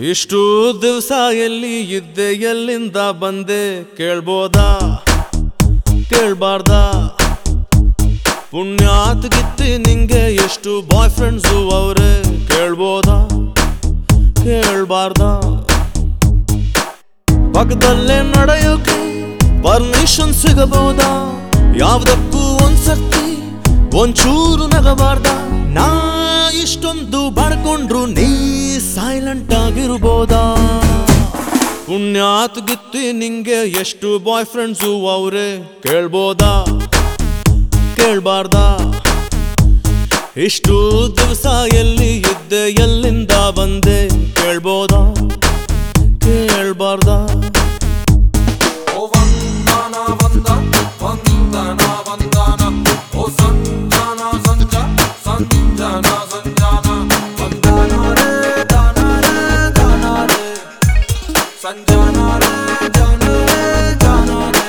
ಇಷ್ಟು ದಿವಸ ಎಲ್ಲಿ ಇದ್ದೆ ಎಲ್ಲಿಂದ ಬಂದೆ ಕೇಳ್ಬೋದಾ ಕೇಳ್ಬಾರ್ದಾ ಪುಣ್ಯಾತ್ ಗಿತ್ತಿ ನಿಂಗೆ ಎಷ್ಟು ಬಾಯ್ ಫ್ರೆಂಡ್ಸು ಅವ್ರೆ ಕೇಳ್ಬೋದಾ ಕೇಳ್ಬಾರ್ದಾ ಪಕ್ಕದಲ್ಲೇ ನಡೆಯೋಕೆ ಪರ್ಮಿಷನ್ ಸಿಗಬಹುದಾ ಯಾವ್ದಕ್ಕೂ ಒಂದ್ಸರ್ತಿ ಒಂಚೂರು ನಗಬಾರ್ದ ನಾ ಇಷ್ಟೊಂದು ಬಡ್ಕೊಂಡ್ರು ನೀ ಸೈಲೆಂಟ್ ಆಗಿರ್ಬೋದಾ ಪುಣ್ಯಾತ್ ಗಿತ್ತಿ ನಿಂಗೆ ಎಷ್ಟು ಬಾಯ್ ಫ್ರೆಂಡ್ಸು ಅವ್ರೆ ಕೇಳ್ಬೋದಾ ಕೇಳ್ಬಾರ್ದಾ ಇಷ್ಟು ದಿವಸ ಎಲ್ಲಿ ಇದ್ದೆ ಎಲ್ಲಿಂದ ಬಂದೆ ಕೇಳ್ಬೋದಾ ಕೇಳ್ಬಾರ್ದಾ ಓ ವಂದನ ವಂದ ವಂದನ ವಂದನ ಓ ಸಂಜಾನ ಸಂಜ ಸಂಜಾನ ಸಂಜಾನ ವಂದನ ರೇ ದಾನ ರೇ ದಾನ ರೇ ಸಂಜಾನ ರೇ ಜಾನ ರೇ ಜಾನ ರೇ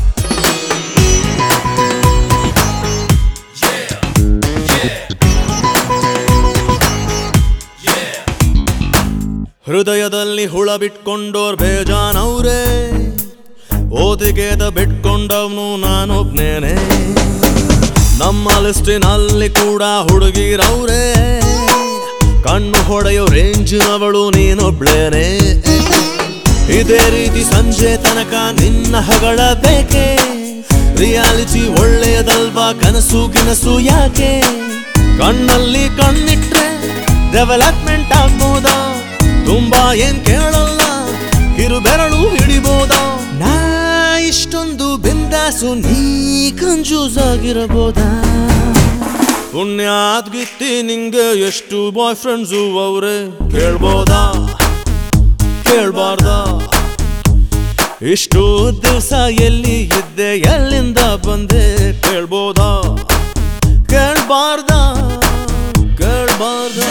ಹೃದಯದಲ್ಲಿ ಹುಳ ಬಿಟ್ಕೊಂಡೋರ್ ಬೇಜಾನವ್ರೆ ಓದಿಗೆದ ಬಿಟ್ಕೊಂಡವ್ನು ನಾನೊಬ್ನೇನೆ ನಮ್ಮ ಲಿಸ್ಟಿನಲ್ಲಿ ಕೂಡ ಹುಡುಗಿರವ್ರೆ ಕಣ್ಣು ಹೊಡೆಯೋ ರೇಂಜಿನವಳು ನೀನೊಬ್ಳೇನೆ ಇದೇ ರೀತಿ ಸಂಜೆ ತನಕ ನಿನ್ನ ಹಗಳ ಬೇಕೆ ರಿಯಾಲಿಟಿ ಒಳ್ಳೆಯದಲ್ವಾ ಕನಸು ಗಿನಸು ಯಾಕೆ ಕಣ್ಣಲ್ಲಿ ಕಣ್ಣಿಟ್ರೆ ಡೆವಲಪ್ಮೆಂಟ್ ಆಗ್ಬೋದಾ ತುಂಬಾ ಏನ್ ಕೇಳಲ್ಲ ಕಿರು ಬೆರಳು ಹಿಡಿಬೋದಾ ನಾ ಇಷ್ಟೊಂದು ಬಿಂದಾಸು ನೀ ಕಂಜೂಸ್ ಆಗಿರಬಹುದಾ ಪುಣ್ಯಾತ್ ಗಿತ್ತಿ ನಿಂಗೆ ಎಷ್ಟು ಬಾಯ್ ಫ್ರೆಂಡ್ಸು ಅವ್ರೆ ಕೇಳ್ಬೋದಾ ಕೇಳ್ಬಾರ್ದಾ ಇಷ್ಟು ದಿವಸ ಎಲ್ಲಿ ಇದ್ದೆ ಎಲ್ಲಿಂದ ಬಂದೆ ಕೇಳ್ಬೋದಾ ಕೇಳ್ಬಾರ್ದಾ ಕೇಳ್ಬಾರ್ದಾ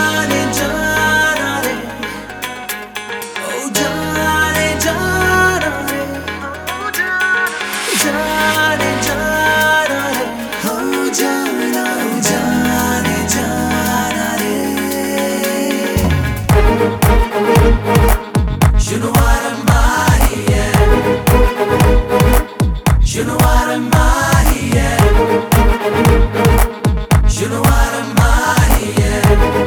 You know what I'm out here. You know what I'm out here. You know what I'm out here.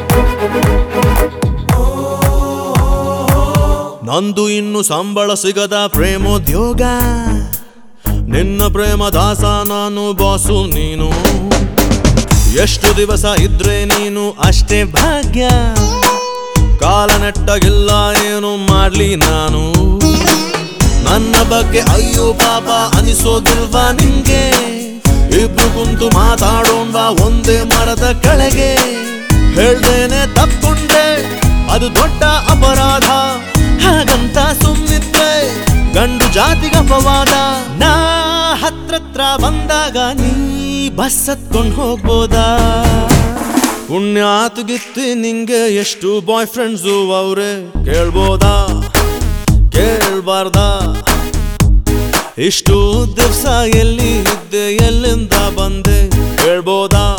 ನಂದು ಇನ್ನು ಸಂಬಳ ಸಿಗದ ಪ್ರೇಮೋದ್ಯೋಗ ನಿನ್ನ ಪ್ರೇಮ ದಾಸ ನಾನು ಬಾಸು ನೀನು ಎಷ್ಟು ದಿವಸ ಇದ್ರೆ ನೀನು ಅಷ್ಟೇ ಭಾಗ್ಯ ಕಾಲ ನೆಟ್ಟಗಿಲ್ಲ ಏನು ಮಾಡ್ಲಿ ನಾನು ನನ್ನ ಬಗ್ಗೆ ಅಯ್ಯೋ ಪಾಪ ಅನಿಸೋದಿಲ್ವಾ ನಿಂಗೆ ಇಬ್ರು ಕುಂತು ಮಾತಾಡೋಣ್ವಾ ಒಂದೇ ಮರದ ಕೆಳಗೆ ಹೇಳ್ದೇನೆ ತಪ್ಕೊಂಡ್ರೆ ಅದು ದೊಡ್ಡ ಅಪರಾಧ ಹಾಗಂತ ಸುಮ್ನಿದ್ರೆ ಗಂಡು ಜಾತಿಗೆ ಅಪವಾದ ನಾ ಹತ್ರತ್ರ ಬಂದಾಗ ನೀ ಬಸ್ ಹತ್ಕೊಂಡ್ ಹೋಗ್ಬೋದಾ ಪುಣ್ಯಾತ್ ಗಿತ್ತಿ ನಿಂಗೆ ಎಷ್ಟು ಬಾಯ್ ಫ್ರೆಂಡ್ಸು ಅವ್ರೆ ಕೇಳ್ಬೋದಾ ಕೇಳ್ಬಾರ್ದಾ ಇಷ್ಟು ದಿವಸ ಎಲ್ಲಿ ಇದ್ದೆ ಎಲ್ಲಿಂದ ಬಂದೆ ಕೇಳ್ಬೋದಾ